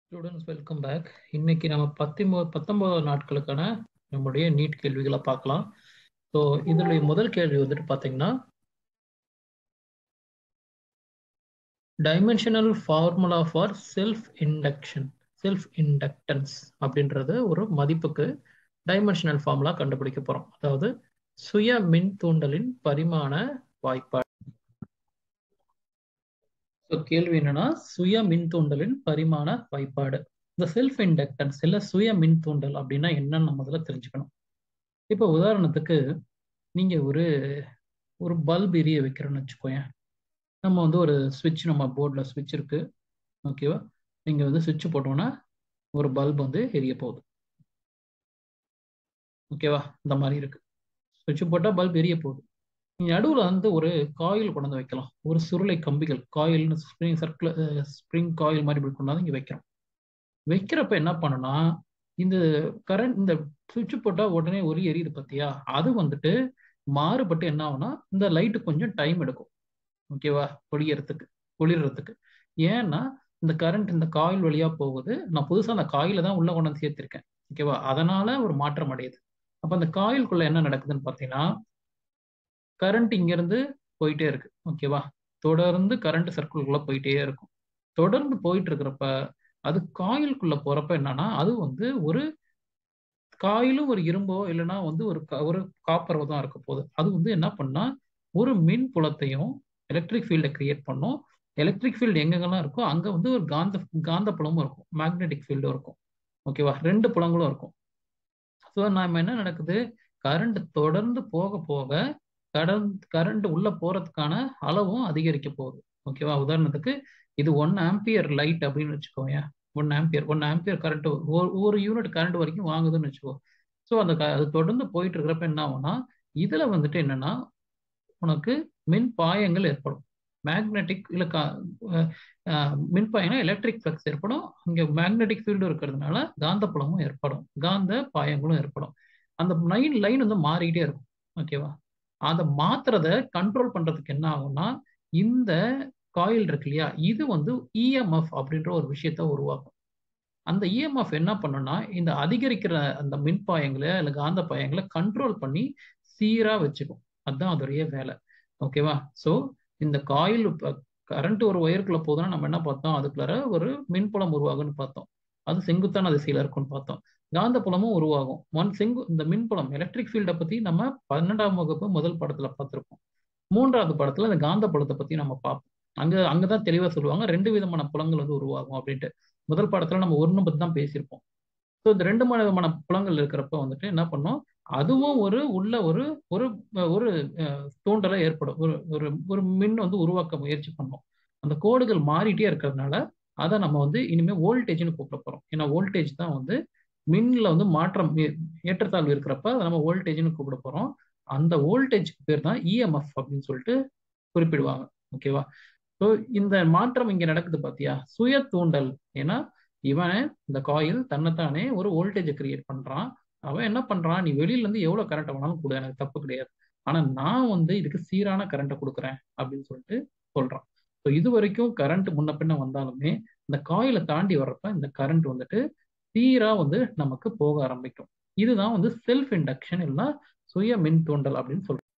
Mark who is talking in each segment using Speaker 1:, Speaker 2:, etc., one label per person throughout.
Speaker 1: students welcome back இன்னைக்கு நம்ம பத்தொன்பது பத்தொன்பது நாட்களுக்கான நம்முடைய நீட் கேள்விகளை பார்க்கலாம் ஸோ இதனுடைய முதல் கேள்வி வந்துட்டு பார்த்தீங்கன்னா dimensional formula for self induction self inductance அப்படின்றது ஒரு மதிப்புக்கு டைமென்ஷனல் ஃபார்முலா கண்டுபிடிக்க போறோம் அதாவது சுய மின் தூண்டலின் பரிமாண வாய்ப்பாடு ஸோ கேள்வி என்னன்னா சுய மின் தூண்டலின் பரிமாண வாய்ப்பாடு இந்த செல்ஃப் இண்டக்டன்ஸ் இல்லை சுய மின் தூண்டல் அப்படின்னா என்னன்னு நம்ம முதல்ல தெரிஞ்சுக்கணும் இப்போ உதாரணத்துக்கு நீங்க ஒரு ஒரு பல்ப் எரிய வைக்கிறோன்னு வச்சுக்கோங்க நம்ம வந்து ஒரு சுவிட்ச் நம்ம போர்டில் சுவிட்ச் இருக்கு ஓகேவா நீங்க வந்து சுவிட்ச் போட்டோம்னா ஒரு பல்ப் வந்து எரிய போகுது ஓகேவா இந்த மாதிரி இருக்கு சுவிட்ச் போட்டால் பல்ப் எரிய போகுது நடுவில் வந்து ஒரு காயில் கொண்டாந்து வைக்கலாம் ஒரு சுருளை கம்பிகள் காயில்னு ஸ்ப்ரிங் சர்க்கிள் ஸ்ப்ரிங் காயில் மாதிரி இப்படி கொண்டாந்து இங்கே வைக்கிறோம் வைக்கிறப்ப என்ன பண்ணனா இந்த கரண்ட் இந்த சுவிட்ச் போட்டால் உடனே ஒலி எரியுது பார்த்தியா அது வந்துட்டு மாறுபட்டு என்ன ஆகும்னா இந்த லைட்டு கொஞ்சம் டைம் எடுக்கும் ஓகேவா ஒளியறதுக்கு ஒளிர்றதுக்கு ஏன்னா இந்த கரண்ட் இந்த காயில் வழியா போகுது நான் புதுசாக அந்த காயில தான் உள்ள கொண்டாந்து சேர்த்திருக்கேன் ஓகேவா அதனால ஒரு மாற்றம் அடையுது அப்போ அந்த காயிலுக்குள்ள என்ன நடக்குதுன்னு பார்த்தீங்கன்னா கரண்ட் இங்கிருந்து போயிட்டே இருக்கு ஓகேவா தொடர்ந்து கரண்ட் சர்க்கிள்குள்ள போயிட்டே இருக்கும் தொடர்ந்து போயிட்டு இருக்கிறப்ப அது காயிலுக்குள்ள போறப்ப என்னன்னா அது வந்து ஒரு காயிலும் ஒரு இரும்போ இல்லைன்னா வந்து ஒரு ஒரு காப்பரோ தான் இருக்க போகுது அது வந்து என்ன பண்ணா ஒரு மின் புலத்தையும் எலக்ட்ரிக் ஃபீல்டை கிரியேட் பண்ணும் எலக்ட்ரிக் ஃபீல்டு எங்கெங்கெல்லாம் இருக்கோ அங்கே வந்து ஒரு காந்த காந்த புலமும் இருக்கும் மேக்னெட்டிக் ஃபீல்டும் இருக்கும் ஓகேவா ரெண்டு புலங்களும் இருக்கும் ஸோ நம்ம என்ன நடக்குது கரண்ட் தொடர்ந்து போக போக கரண்ட் கரண்ட் உள்ள போறதுக்கான அளவும் அதிகரிக்க போகுது ஓகேவா உதாரணத்துக்கு இது ஒன் ஆம்பியர் லைட் அப்படின்னு வச்சுக்கோங்க one ampere one ampere current ஒரு யூனிட் கரண்ட் வரைக்கும் வாங்குதுன்னு வச்சுக்கோ ஸோ அந்த அது தொடர்ந்து போயிட்டு இருக்கிறப்ப என்ன ஆகும்னா இதுல வந்துட்டு என்னன்னா உனக்கு மின் பாயங்கள் ஏற்படும் மேக்னெட்டிக் இல்லை மின் பாயம்னா எலக்ட்ரிக் ஃப்ளக்ஸ் ஏற்படும் இங்கே மேக்னெட்டிக் ஃபீல்டும் இருக்கிறதுனால காந்த புலமும் ஏற்படும் காந்த பாயங்களும் ஏற்படும் அந்த லைன் லைன் வந்து மாறிக்கிட்டே இருக்கும் ஓகேவா அதை மாத்துறத கண்ட்ரோல் பண்றதுக்கு என்ன ஆகும்னா இந்த காயில் இருக்கு இல்லையா இது வந்து இஎம்எஃப் அப்படின்ற ஒரு விஷயத்த உருவாக்கும் அந்த இஎம்எஃப் என்ன பண்ணுன்னா இந்த அதிகரிக்கிற அந்த மின்பாயங்களை இல்லை காந்த பாயங்களை கண்ட்ரோல் பண்ணி சீரா வச்சுக்கும் அதுதான் அதோடைய வேலை ஓகேவா ஸோ இந்த காயில் கரண்ட் ஒரு ஒயருக்குள்ள போதுன்னா நம்ம என்ன பார்த்தோம் அதுக்குள்ளார ஒரு மின்புலம் உருவாகும்னு பார்த்தோம் அது செங்குத்தான திசையில இருக்கும்னு பார்த்தோம் காந்த புலமும் உருவாகும் ஒன் செங்கு இந்த மின்புலம் எலக்ட்ரிக் ஃபீல்டை பத்தி நம்ம பன்னெண்டாம் வகுப்பு முதல் படத்துல பார்த்துருப்போம் மூன்றாவது படத்துல இந்த காந்த புலத்தை பத்தி நம்ம பார்ப்போம் அங்க அங்கதான் தெளிவா சொல்லுவாங்க ரெண்டு விதமான புலங்கள் வந்து உருவாகும் அப்படின்ட்டு முதல் படத்துல நம்ம ஒன்று பத்தி தான் பேசியிருப்போம் ஸோ இந்த ரெண்டு விதமான புலங்கள் இருக்கிறப்ப வந்துட்டு என்ன பண்ணோம் அதுவும் ஒரு உள்ள ஒரு ஒரு ஒரு தூண்டலை ஏற்படும் ஒரு ஒரு ஒரு மின் வந்து உருவாக்க முயற்சி பண்ணோம் அந்த கோடுகள் மாறிட்டே இருக்கிறதுனால அதை நம்ம வந்து இனிமேல் வோல்டேஜ்னு கூப்பிட போறோம் ஏன்னா வோல்டேஜ் தான் வந்து மின்ல வந்து மாற்றம் ஏற்றத்தாழ்வு இருக்கிறப்ப அதை நம்ம வோல்டேஜ்னு கூப்பிட போறோம் அந்த வோல்டேஜ்க்கு பேர் தான் இஎம்எஃப் அப்படின்னு சொல்லிட்டு குறிப்பிடுவாங்க ஓகேவா ஸோ இந்த மாற்றம் இங்க நடக்குது பாத்தியா சுய தூண்டல் ஏன்னா இவன் இந்த காயில் தன்னைத்தானே ஒரு வோல்டேஜை கிரியேட் பண்றான் அவன் என்ன பண்றான் நீ வெளியில இருந்து எவ்வளவு கரண்ட் வேணாலும் கொடு எனக்கு தப்பு கிடையாது ஆனா நான் வந்து இதுக்கு சீரான கரண்ட்டை கொடுக்குறேன் அப்படின்னு சொல்லிட்டு சொல்றான் ஸோ இது வரைக்கும் கரண்ட் முன்ன பின்ன வந்தாலுமே இந்த காயிலை தாண்டி வர்றப்ப இந்த கரண்ட் வந்துட்டு சீரா வந்து நமக்கு போக ஆரம்பிக்கும் இதுதான் வந்து செல்ஃப் இண்டக்ஷன் இல்லைன்னா சுய மின் தூண்டல் அப்படின்னு சொல்றோம்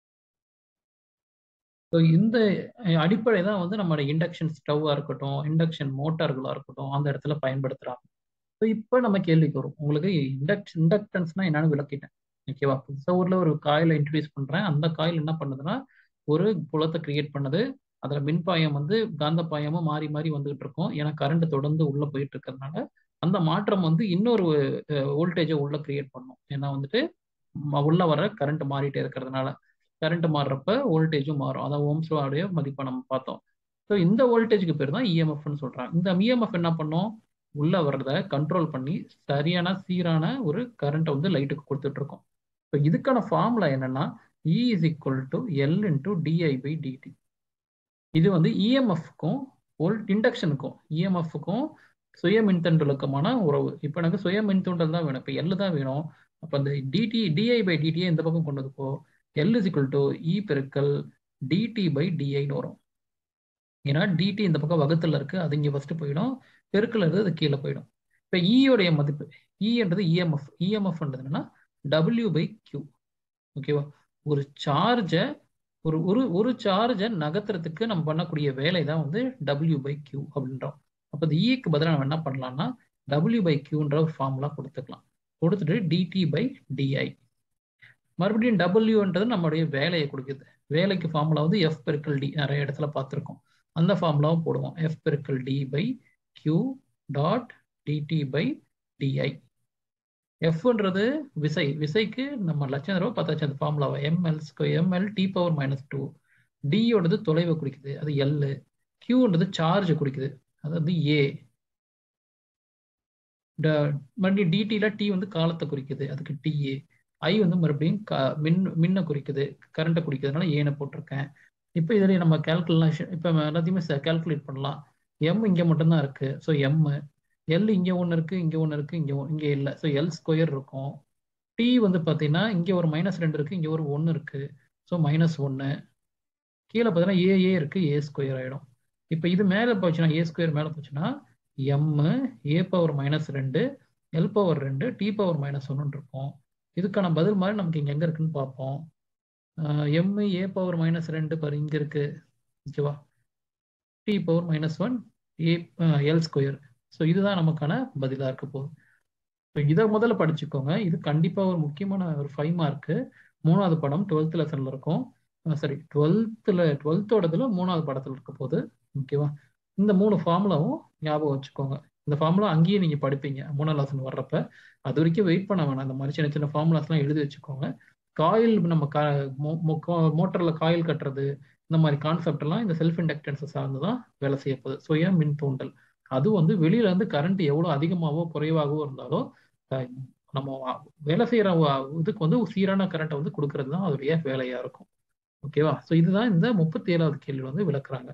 Speaker 1: ஸோ இந்த அடிப்படை தான் வந்து நம்மளோட இண்டக்ஷன் ஸ்டவ்வாக இருக்கட்டும் இண்டக்ஷன் மோட்டார்களாக இருக்கட்டும் அந்த இடத்துல பயன்படுத்துறாங்க ஸோ இப்போ நம்ம கேள்விக்கு வரும் உங்களுக்கு இண்டக்ஷன் இண்டக்டன்ஸ்னா என்னன்னு விளக்கிட்டேன் ஓகேவா புதுசாக ஊரில் ஒரு காயிலை இன்ட்ரடியூஸ் பண்ணுறேன் அந்த காயில் என்ன பண்ணுதுன்னா ஒரு புலத்தை கிரியேட் பண்ணுது அதில் மின்பாயம் வந்து காந்த பாயமும் மாறி மாறி வந்துகிட்டு இருக்கும் ஏன்னா கரண்ட் தொடர்ந்து உள்ளே போயிட்டு இருக்கிறதுனால அந்த மாற்றம் வந்து இன்னொரு வோல்டேஜை உள்ள கிரியேட் பண்ணும் ஏன்னா வந்துட்டு உள்ள வர கரண்ட் மாறிட்டே இருக்கிறதுனால கரண்ட் மாறுறப்ப வோல்டேஜும் மாறும் அதான் ஓம்ஸோடைய மதிப்பை நம்ம பார்த்தோம் ஸோ இந்த வோல்டேஜுக்கு பேர் தான் இஎம்எஃப்னு சொல்றாங்க இந்த இஎம்எஃப் என்ன பண்ணும் உள்ள வர்றத கண்ட்ரோல் பண்ணி சரியான சீரான ஒரு கரண்ட்டை வந்து லைட்டுக்கு கொடுத்துட்டு இருக்கோம் ஸோ இதுக்கான ஃபார்முலா என்னன்னா E is equal to L into di by dt இது வந்து இஎம்எஃப்க்கும் வோல்ட் இண்டக்ஷனுக்கும் இஎம்எஃப்க்கும் சுய மின்தூண்டலுக்குமான உறவு இப்போ எனக்கு சுய மின்தூண்டல் தான் வேணும் இப்போ எல் தான் வேணும் அப்போ அந்த டிடி டிஐ பை டிடியை இந்த பக்கம் கொண்டு வந்துப்போ L is equal to E பெருக்கல் டிடி பை டிஐன்னு வரும் ஏன்னா டிடி இந்த பக்கம் வகுத்துல இருக்கு அது இங்கே ஃபர்ஸ்ட் போயிடும் பெருக்கல் இருந்து அது கீழே போயிடும் இப்போ இயோடைய மதிப்பு இன்றது இஎம்எஃப் இஎம்எஃப் என்னன்னா டபிள்யூ பை கியூ ஓகேவா ஒரு சார்ஜை ஒரு ஒரு ஒரு சார்ஜை நகர்த்துறதுக்கு நம்ம பண்ணக்கூடிய வேலை தான் வந்து டபிள்யூ பை கியூ அப்படின்றோம் அப்போ இந்த இக்கு பதிலாக நம்ம என்ன பண்ணலாம்னா டபிள்யூ பை கியூன்ற ஒரு ஃபார்முலா கொடுத்துக்கலாம் கொடுத்துட்டு டிடி பை டிஐ மறுபடியும் டபிள்யூன்றது நம்மளுடைய வேலையை கொடுக்குது வேலைக்கு ஃபார்முலா வந்து எஃப் பெருக்கல் டி நிறைய இடத்துல பார்த்துருக்கோம் அந்த ஃபார்முலாவும் போடுவோம் எஃப் பெருக்கல் T by Q dot dt by di எஃப்ன்றது விசை விசைக்கு நம்ம லட்சம் தடவை பார்த்தாச்சு அந்த ஃபார்முலாவை ML ML T power minus two டியோடது தொலைவை குறிக்குது அது எல் கியூன்றது சார்ஜ் குறிக்குது அது வந்து ஏ மறுபடியும் டிடியில் டி வந்து காலத்தை குறிக்குது அதுக்கு டிஏ ஐ வந்து மறுபடியும் க மின் மின்னை குறிக்குது கரண்ட்டை குறிக்கிறதுனால ஏனை போட்டிருக்கேன் இப்போ இதில் நம்ம கேல்குலேஷன் இப்போ எல்லாத்தையுமே கேல்குலேட் பண்ணலாம் எம் இங்கே மட்டும்தான் இருக்குது ஸோ எம் எல் இங்கே ஒன்று இருக்குது இங்கே ஒன்று இருக்குது இங்கே இங்கே இல்லை ஸோ எல் ஸ்கொயர் இருக்கும் டி வந்து பார்த்தீங்கன்னா இங்கே ஒரு மைனஸ் ரெண்டு இருக்குது இங்கே ஒரு ஒன்று இருக்குது ஸோ மைனஸ் ஒன்று கீழே பார்த்தீங்கன்னா ஏ ஏ இருக்குது ஏ ஸ்கொயர் ஆகிடும் இப்போ இது மேலே போச்சுன்னா ஏ ஸ்கொயர் மேலே போச்சுன்னா எம்மு ஏ பவர் மைனஸ் ரெண்டு எல் பவர் ரெண்டு டி பவர் மைனஸ் ஒன்று இருக்கும் இதுக்கான பதில் மாதிரி நமக்கு இங்கே எங்கே இருக்குன்னு பார்ப்போம் எம்மு ஏ பவர் மைனஸ் ரெண்டு பாரு இங்கே இருக்கு ஓகேவா T power minus one A L square so இதுதான் நமக்கான பதிலாக இருக்க போகுது ஸோ இதை முதல்ல படிச்சுக்கோங்க இது கண்டிப்பாக ஒரு முக்கியமான ஒரு ஃபைவ் மார்க்கு மூணாவது படம் டுவெல்த் லெசனில் இருக்கும் சரி டுவெல்த்தில் டுவெல்த்தோடதுல மூணாவது படத்தில் இருக்க போகுது ஓகேவா இந்த மூணு ஃபார்முலாவும் ஞாபகம் வச்சுக்கோங்க இந்த ஃபார்முலா அங்கேயே நீங்கள் படிப்பீங்க மூணாவது லெசன் வர்றப்ப அது வரைக்கும் வெயிட் பண்ண வேணாம் இந்த மாதிரி சின்ன சின்ன ஃபார்முலாஸ்லாம் எழுதி வச்சுக்கோங்க காயில் நம்ம கா மோட்டரில் காயில் கட்டுறது இந்த மாதிரி கான்செப்ட் எல்லாம் இந்த செல்ஃப் இண்டக்டன்ஸை சார்ந்து தான் வேலை செய்ய போகுது சுய மின் தூண்டல் அது வந்து வெளியில இருந்து கரண்ட் எவ்வளோ அதிகமாகவோ குறைவாகவோ இருந்தாலும் நம்ம வேலை செய்யற இதுக்கு வந்து சீரான கரண்ட்டை வந்து கொடுக்கறது தான் அதோடைய வேலையா இருக்கும் ஓகேவா ஸோ இதுதான் இந்த முப்பத்தி ஏழாவது கேள்வி வந்து விளக்குறாங்க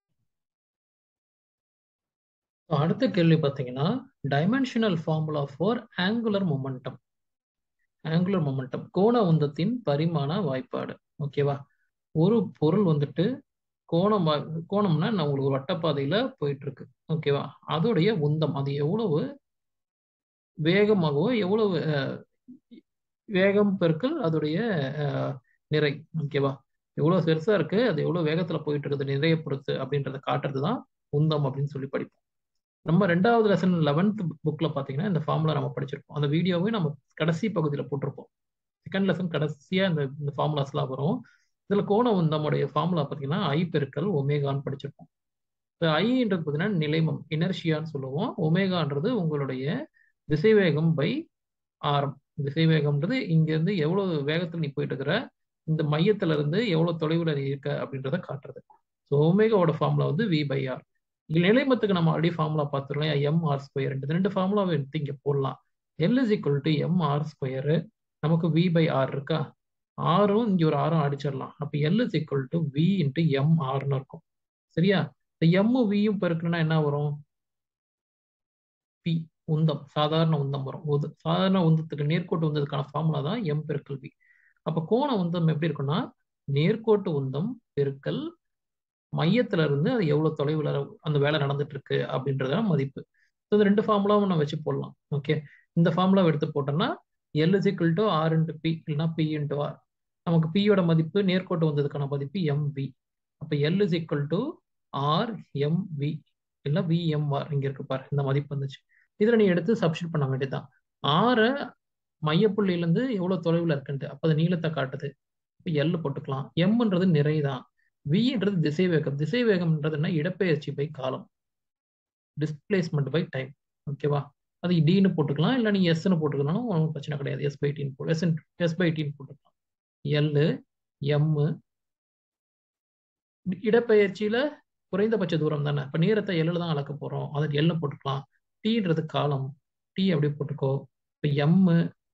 Speaker 1: அடுத்த கேள்வி பார்த்தீங்கன்னா dimensional formula for angular momentum angular momentum கோண உந்தத்தின் பரிமாண வாய்ப்பாடு ஓகேவா ஒரு பொருள் வந்துட்டு கோணம் கோணம்னா நான் உங்களுக்கு வட்டப்பாதையில போயிட்டு இருக்கு ஓகேவா அதோடைய உந்தம் அது எவ்வளவு வேகமாகவோ எவ்வளவு வேகம் பெருக்கள் அதோடைய நிறை ஓகேவா எவ்வளவு பெருசா இருக்கு அது எவ்வளவு வேகத்துல போயிட்டு இருக்குது நிறைய பொறுத்து அப்படின்றத காட்டுறது தான் உந்தம் அப்படின்னு சொல்லி படிப்போம் நம்ம ரெண்டாவது லெசன் லெவன்த் புக்ல பாத்தீங்கன்னா இந்த ஃபார்முலா நம்ம படிச்சிருப்போம் அந்த வீடியோவே நம்ம கடைசி பகுதியில போட்டிருப்போம் செகண்ட் லெசன் கடைசியா இந்த இந்த ஃபார்முலாஸ் எல்லாம் வரும் இதுல கோண உந்தமுடைய ஃபார்முலா பாத்தீங்கன்னா ஐ பெருக்கல் ஒமேகான்னு படிச்சிருப்போம் இப்போ ஐன்றது பார்த்தீங்கன்னா நிலைமம் இனர்ஷியான்னு சொல்லுவோம் ஒமேகான்றது உங்களுடைய திசைவேகம் பை ஆரம் திசைவேகம்ன்றது இங்கேருந்து எவ்வளவு வேகத்தில் நீ போயிட்டு இருக்கிற இந்த மையத்துல இருந்து எவ்வளவு தொலைவில் நீ இருக்க அப்படின்றத காட்டுறது ஸோ ஒமேகாவோட ஃபார்முலா வந்து வி பை ஆர் நிலைமத்துக்கு நம்ம ஆல்ரெடி ஃபார்முலா பார்த்துருக்கோம் எம் ஆர் ஸ்கொயர் இந்த ரெண்டு ஃபார்முலாவை எடுத்து இங்கே போடலாம் L is equal to m r square நமக்கு வி பை ஆர் இருக்கா ஆரும் இங்கே ஒரு ஆறும் அடிச்சிடலாம் அப்போ L is equal to v into m ஆர்னு இருக்கும் சரியா இந்த எம்மும் வியும் பெருக்கணும்னா என்ன வரும் பி உந்தம் சாதாரண உந்தம் வரும் உது சாதாரண உந்தத்துக்கு நேர்கோட்டு உந்ததுக்கான ஃபார்முலா தான் எம் பெருக்கல் வி அப்போ கோண உந்தம் எப்படி இருக்குன்னா நேர்கோட்டு உந்தம் பெருக்கல் மையத்துல இருந்து அது எவ்வளவு தொலைவில் அந்த வேலை நடந்துட்டு இருக்கு அப்படின்றத மதிப்பு இந்த ரெண்டு ஃபார்முலாவும் நம்ம வச்சு போடலாம் ஓகே இந்த ஃபார்முலா எடுத்து போட்டோம்னா L is equal to r into p இல்லைனா பி இன்ட்டு ஆர் நமக்கு பியோட மதிப்பு நேர்கோட்டு வந்ததுக்கான மதிப்பு எம் வி அப்போ L is equal to r m v இல்லை வி எம் ஆர் இங்க இருக்கு பாரு இந்த மதிப்பு வந்துச்சு இதுல நீ எடுத்து சப்ஸ்டியூட் பண்ண வேண்டியதுதான் ஆறை மையப்புள்ளியிலேருந்து எவ்வளவு தொலைவில் இருக்குன்ட்டு அப்போ அது நீளத்தை காட்டுது இப்போ எல் போட்டுக்கலாம் எம்ன்றது நிறை தான் வின்றது திசை வேகம் திசை வேகம்ன்றது என்ன இடப்பெயர்ச்சி பை காலம் டிஸ்பிளேஸ்மெண்ட் பை டைம் ஓகேவா அது டின்னு போட்டுக்கலாம் இல்லை நீ எஸ்ன்னு போட்டுக்கணும் ஒன்றும் பிரச்சனை கிடையாது எஸ் பை டீன் போட்டு எஸ் எஸ் பை டீன் போட்டுக்கலாம் எல்லு எம்மு இடப்பெயர்ச்சியில குறைந்தபட்ச தூரம் தானே இப்போ நேரத்தை எல்லில் தான் அளக்க போகிறோம் அதை எல்ல போட்டுக்கலாம் டீன்றது காலம் டி அப்படி போட்டுக்கோ இப்போ M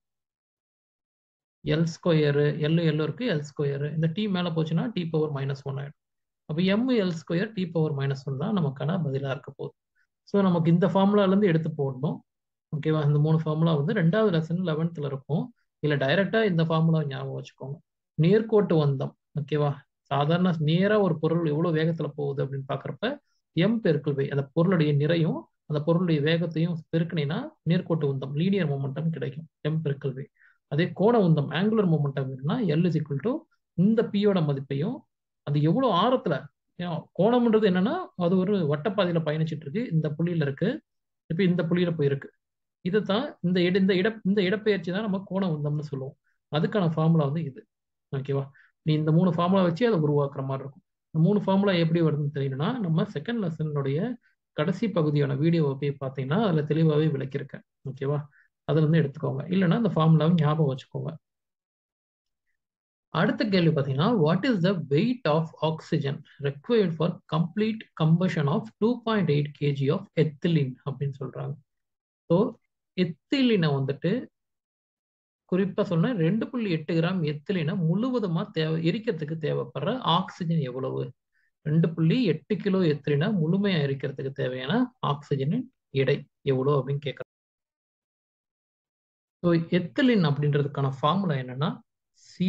Speaker 1: L square L L இருக்கு எல் ஸ்கொயரு இந்த டி மேலே போச்சுன்னா டி பவர் மைனஸ் ஒன் ஆயிடும் அப்போ M L square T power minus one தான் நமக்கான பதிலாக இருக்க போகுது ஸோ நமக்கு இந்த ஃபார்முலாலேருந்து எடுத்து போடணும் ஓகேவா இந்த மூணு ஃபார்முலா வந்து ரெண்டாவது லெசன் லெவன்த்தில் இருக்கும் இல்லை டைரக்டா இந்த ஃபார்முலா ஞாபகம் வச்சுக்கோங்க நேர்கோட்டு வந்தம் ஓகேவா சாதாரண நேராக ஒரு பொருள் எவ்வளோ வேகத்தில் போகுது அப்படின்னு பார்க்குறப்ப எம் பெருக்கல் வை அந்த பொருளுடைய நிறையும் அந்த பொருளுடைய வேகத்தையும் பெருக்கினீங்கன்னா நேர்கோட்டு உந்தம் லீனியர் மொமெண்டம் கிடைக்கும் எம் பெருக்கல் வே அதே கோண உந்தம் ஆங்குலர் மொமெண்டம் வேணும்னா எல் இஸ் ஈக்குவல் டு இந்த பியோட மதிப்பையும் அது எவ்வளவு ஆரத்துல ஏன் கோணம்ன்றது என்னன்னா அது ஒரு வட்டப்பாதையில பயணிச்சிட்டு இருக்கு இந்த புள்ளியில இருக்கு இப்ப இந்த புள்ளியில போயிருக்கு இதுதான் இந்த இட இந்த இட இந்த இடப்பெயர்ச்சி தான் நம்ம கோண உந்தம்னு சொல்லுவோம் அதுக்கான ஃபார்முலா வந்து இது ஓகேவா நீ இந்த மூணு ஃபார்முலா வச்சு அதை உருவாக்குற மாதிரி இருக்கும் இந்த மூணு ஃபார்முலா எப்படி வருதுன்னு தெரியணும்னா நம்ம செகண்ட் லெசனுடைய கடைசி பகுதியான வீடியோவை போய் பார்த்தீங்கன்னா அதில் தெளிவாகவே விளக்கியிருக்கேன் ஓகேவா அதுல இருந்து எடுத்துக்கோங்க இல்லைன்னா அந்த ஃபார்முலாவை ஞாபகம் வச்சுக்கோங்க அடுத்த கேள்வி பார்த்தீங்கன்னா what is the weight of oxygen required for complete combustion of two point eight KG of ethylene அப்படின்னு சொல்றாங்க ஸோ எத்திலினை வந்துட்டு குறிப்பா சொன்ன ரெண்டு புள்ளி எட்டு கிராம் எத்திலினை முழுவதுமா தேவை எரிக்கிறதுக்கு தேவைப்படுற ஆக்சிஜன் எவ்வளவு ரெண்டு புள்ளி எட்டு கிலோ எத்திலினா முழுமையா எரிக்கிறதுக்கு தேவையான ஆக்சிஜனின் எடை எவ்வளவு அப்படின்னு கேட்கறோம் ஸோ எத்திலின் அப்படின்றதுக்கான ஃபார்முலா என்னன்னா C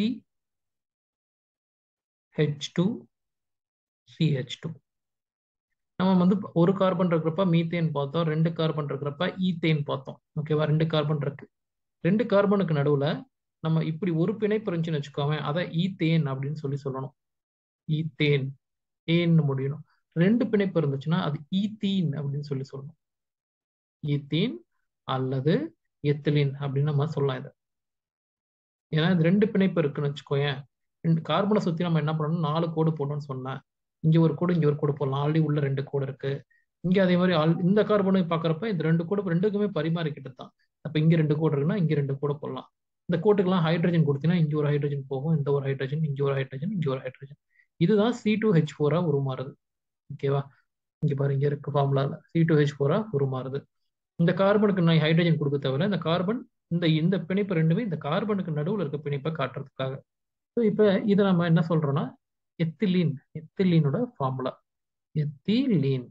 Speaker 1: H two C H two நம்ம வந்து ஒரு கார்பன் இருக்கிறப்ப மீத்தேன் பார்த்தோம் ரெண்டு கார்பன் இருக்கிறப்ப ஈத்தேன் பார்த்தோம் ஓகேவா ரெண்டு கார்பன் இருக்கு ரெண்டு கார்பனுக்கு நடுவுல நம்ம இப்படி ஒரு பிணைப்பு இருந்துச்சுன்னு வச்சுக்கோங்க அதை ஈத்தேன் அப்படின்னு சொல்லி சொல்லணும் ஈத்தேன் ஏன்னு முடியணும் ரெண்டு பிணைப்பு இருந்துச்சுன்னா அது ஈத்தீன் அப்படின்னு சொல்லி சொல்லணும் ஈத்தீன் அல்லது எத்திலின் அப்படின்னு நம்ம சொல்லலாம் இதை ஏன்னா இது ரெண்டு பிணைப்பு இருக்குன்னு வச்சுக்கோயேன் ரெண்டு கார்பனை சுத்தி நம்ம என்ன பண்ணணும் நாலு கோடு போடணும்னு சொன்னேன் இங்க ஒரு கோடு இங்க ஒரு கோடு போடலாம் ஆல்ரெடி உள்ள ரெண்டு கோடு இருக்கு இங்க அதே மாதிரி ஆல் இந்த கார்பனை பாக்குறப்ப இந்த ரெண்டு கோடு ரெண்டுக்குமே பரிமாறிக்கிட்டு தான் அப்ப இங்க ரெண்டு கோடு இருக்குன்னா இங்க ரெண்டு கோடு போடலாம் இந்த கோட்டுக்கெல்லாம் ஹைட்ரஜன் கொடுத்தீங்கன்னா இங்க ஒரு ஹைட்ரஜன் போகும் இந்த ஒரு ஹைட்ரஜன் இங்க ஒரு ஹைட்ரஜன் இங்க ஒரு ஹைட்ரஜன் இதுதான் சி டூ ஹெச் ஃபோரா உருமாறுது ஓகேவா இங்க பாரு இங்க இருக்கு ஃபார்முலால சி டூ ஹெச் ஃபோரா உருமாறுது இந்த கார்பனுக்கு நான் ஹைட்ரஜன் கொடுக்க தவிர இந்த கார்பன் இந்த இந்த பிணைப்பு ரெண்டுமே இந்த கார்பனுக்கு நடுவில் இருக்க பிணைப்பை காட்டுறதுக்காக ஸோ இப்போ இதை நம்ம என்ன சொல்றோம்னா எத்திலீன் எத்திலீனோட ஃபார்முலா எத்திலீன்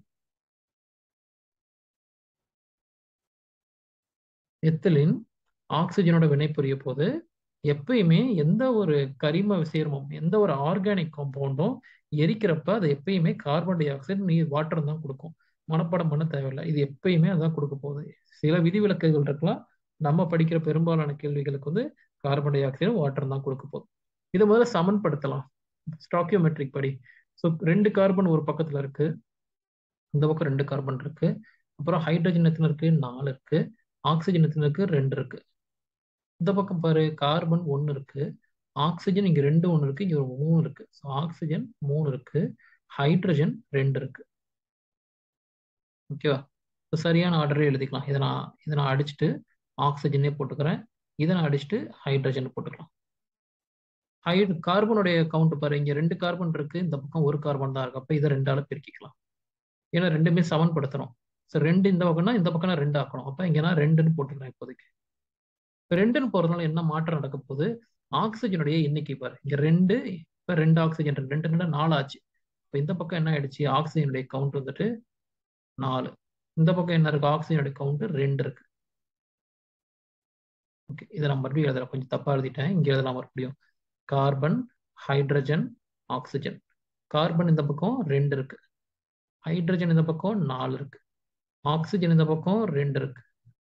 Speaker 1: எத்திலின் ஆக்சிஜனோட வினை புரிய போது எப்பயுமே எந்த ஒரு கரிம சேர்மம் எந்த ஒரு ஆர்கானிக் காம்பவுண்டும் எரிக்கிறப்ப அது எப்பயுமே கார்பன் டை ஆக்சைடு நீர் வாட்டர் தான் கொடுக்கும் மனப்பாடம் பண்ண தேவையில்லை இது எப்பயுமே அதான் கொடுக்க போகுது சில விதிவிலக்குகள் இருக்கலாம் நம்ம படிக்கிற பெரும்பாலான கேள்விகளுக்கு வந்து கார்பன் டை ஆக்சைடு வாட்டர் தான் கொடுக்க போகுது இதை முதல்ல சமன்படுத்தலாம் ஸ்டாக்கியோமெட்ரிக் படி ஸோ ரெண்டு கார்பன் ஒரு பக்கத்துல இருக்கு இந்த பக்கம் ரெண்டு கார்பன் இருக்கு அப்புறம் ஹைட்ரஜன் எத்தனை இருக்கு நாலு இருக்கு ஆக்சிஜன் எத்தனை இருக்கு ரெண்டு இருக்கு இந்த பக்கம் பாரு கார்பன் ஒன்று இருக்கு ஆக்சிஜன் இங்க ரெண்டு ஒன்று இருக்கு இங்க ஒரு மூணு இருக்கு ஸோ ஆக்சிஜன் மூணு இருக்கு ஹைட்ரஜன் ரெண்டு இருக்கு ஓகேவா ஸோ சரியான ஆர்டரே எழுதிக்கலாம் இதை நான் இதை நான் அடிச்சுட்டு ஆக்சிஜனே போட்டுக்கிறேன் இதை நான் அடிச்சுட்டு ஹைட்ரஜன் போட்டுக்கலாம் ஹை கார்பனுடைய கவுண்ட் பாரு இங்க ரெண்டு கார்பன் இருக்கு இந்த பக்கம் ஒரு கார்பன் தான் இருக்கு அப்ப இதை ரெண்டால பெருக்கிக்கலாம் ஏன்னா ரெண்டுமே சமன்படுத்தணும் ஸோ ரெண்டு இந்த பக்கம்னா இந்த பக்கம்னா ரெண்டு ஆக்கணும் அப்ப இங்கன்னா ரெண்டுன்னு போட்டுக்கிறேன் இப்போதைக்கு இப்போ ரெண்டுன்னு போறதுனால என்ன மாற்றம் நடக்க போகுது ஆக்சிஜனுடைய எண்ணிக்கை பாரு இங்க ரெண்டு இப்போ ரெண்டு ஆக்சிஜன் ரெண்டு ரெண்டு நாலு ஆச்சு இப்போ இந்த பக்கம் என்ன ஆயிடுச்சு ஆக்சிஜனுடைய கவுண்ட் வந்துட்டு நாலு இந்த பக்கம் என்ன இருக்கு ஆக்சிஜனுடைய கவுண்ட் ரெண்டு இருக்கு ஓகே இதை நான் மறுபடியும் எழுதுறேன் கொஞ்சம் தப்பா எழுதிட்டேன் இங்க எழுதலாம் மறுபடியும் கார்பன் ஹைட்ரஜன் ஆக்சிஜன் கார்பன் இந்த பக்கம் ரெண்டு இருக்கு ஹைட்ரஜன் இந்த பக்கம் நாலு இருக்கு ஆக்சிஜன் இந்த பக்கம் ரெண்டு இருக்கு